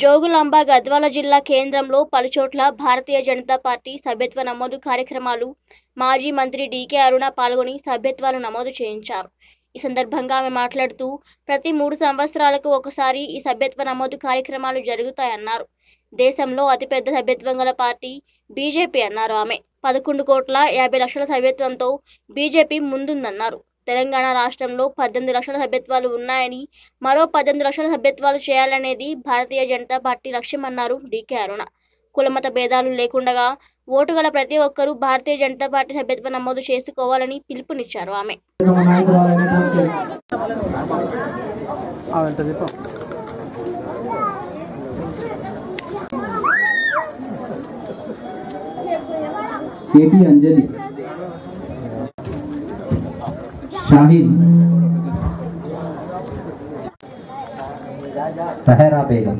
జోగులాంబ గద్వాల జిల్లా కేంద్రంలో పలుచోట్ల భారతీయ జనతా పార్టీ సభ్యత్వ నమోదు కార్యక్రమాలు మాజీ మంత్రి డీకే అరుణ పాల్గొని సభ్యత్వాలు నమోదు చేయించారు ఈ సందర్భంగా ఆమె మాట్లాడుతూ ప్రతి మూడు సంవత్సరాలకు ఒకసారి ఈ సభ్యత్వ నమోదు కార్యక్రమాలు జరుగుతాయన్నారు దేశంలో అతిపెద్ద సభ్యత్వం గల పార్టీ బీజేపీ అన్నారు ఆమె పదకొండు కోట్ల యాభై లక్షల సభ్యత్వంతో బీజేపీ ముందుందన్నారు తెలంగాణ రాష్ట్రంలో పద్దెనిమిది లక్షల సభ్యత్వాలు ఉన్నాయని మరో పద్దెనిమిది లక్షల సభ్యత్వాలు చేయాలనేది భారతీయ జనతా పార్టీ లక్ష్యమన్నారు డీకే అరుణ కులమత భేదాలు లేకుండా ఓటు గల ప్రతి ఒక్కరూ భారతీయ జనతా పార్టీ సభ్యత్వ నమోదు చేసుకోవాలని పిలుపునిచ్చారు ఆమె నాయకురాలైనటువంటి ఆ వెంట చెప్పు केटी अंजलि शाहिद तहरा बेगम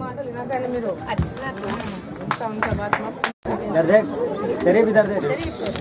इधर देख तेरे भी इधर देख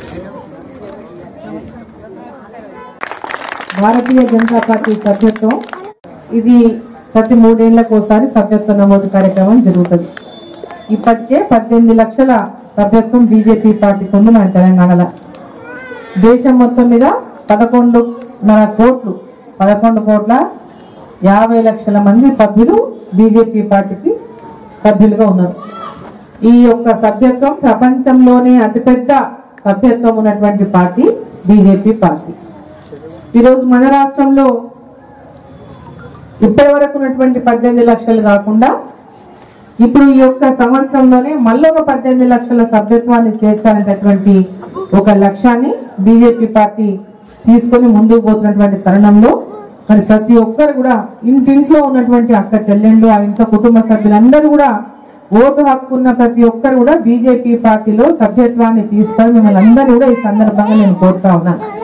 భారతీయ జనతా పార్టీ సభ్యత్వం ఇది ప్రతి మూడేళ్లకు ఒకసారి సభ్యత్వ నమోదు కార్యక్రమం జరుగుతుంది ఇప్పటికే పద్దెనిమిది లక్షల సభ్యత్వం బీజేపీ పార్టీకి ఉంది మన తెలంగాణలో దేశం మొత్తం మీద పదకొండున్నర కోట్లు పదకొండు కోట్ల యాభై లక్షల మంది సభ్యులు బీజేపీ పార్టీకి సభ్యులుగా ఉన్నారు ఈ యొక్క సభ్యత్వం ప్రపంచంలోనే అతిపెద్ద సభ్యత్వం ఉన్నటువంటి పార్టీ బీజేపీ పార్టీ ఈరోజు మన రాష్ట్రంలో ఇప్పటి వరకు ఉన్నటువంటి పద్దెనిమిది లక్షలు కాకుండా ఇప్పుడు ఈ యొక్క సంవత్సరంలోనే మళ్ళీ ఒక పద్దెనిమిది లక్షల సభ్యత్వాన్ని చేర్చాలనేటటువంటి ఒక లక్ష్యాన్ని బీజేపీ పార్టీ తీసుకొని ముందుకు పోతున్నటువంటి తరుణంలో మరి ప్రతి ఒక్కరు కూడా ఇంటింట్లో ఉన్నటువంటి అక్క చెల్లెళ్ళు ఆ ఇంట్లో కుటుంబ సభ్యులందరూ కూడా ఓటు హక్కు ఉన్న ప్రతి ఒక్కరు కూడా బీజేపీ పార్టీలో సభ్యత్వాన్ని తీసుకొని మిమ్మల్ని అందరూ కూడా ఈ సందర్భంగా నేను కోరుతా ఉన్నాను